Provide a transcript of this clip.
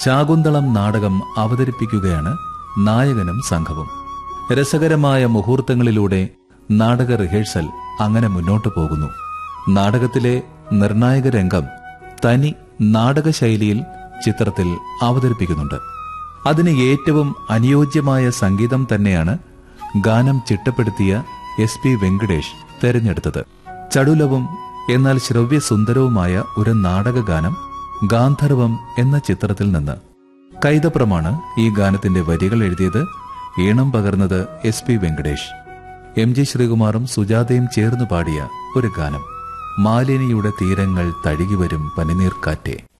ശാകുന്തളം നാടകം അവതരിപ്പിക്കുകയാണ് നായകനും സംഘവും രസകരമായ മുഹൂർത്തങ്ങളിലൂടെ നാടക റിഹേഴ്സൽ അങ്ങനെ മുന്നോട്ടു പോകുന്നു നാടകത്തിലെ നിർണായക രംഗം തനി നാടകശൈലിയിൽ ചിത്രത്തിൽ അവതരിപ്പിക്കുന്നുണ്ട് അതിന് ഏറ്റവും അനുയോജ്യമായ സംഗീതം തന്നെയാണ് ഗാനം ചിട്ടപ്പെടുത്തിയ എസ് പി വെങ്കടേഷ് തെരഞ്ഞെടുത്തത് ചടുലവും എന്നാൽ ശ്രവ്യസുന്ദരവുമായ ഒരു നാടകഗാനം ഗാന്ധർവം എന്ന ചിത്രത്തിൽ നിന്ന് കൈതപ്രമാണ് ഈ ഗാനത്തിന്റെ വരികൾ എഴുതിയത് ഈണം പകർന്നത് S P Venkatesh M G ശ്രീകുമാറും സുജാതയും ചേർന്നു പാടിയ ഒരു ഗാനം മാലിനിയുടെ തീരങ്ങൾ തഴുകിവരും പനിനീർക്കാറ്റേ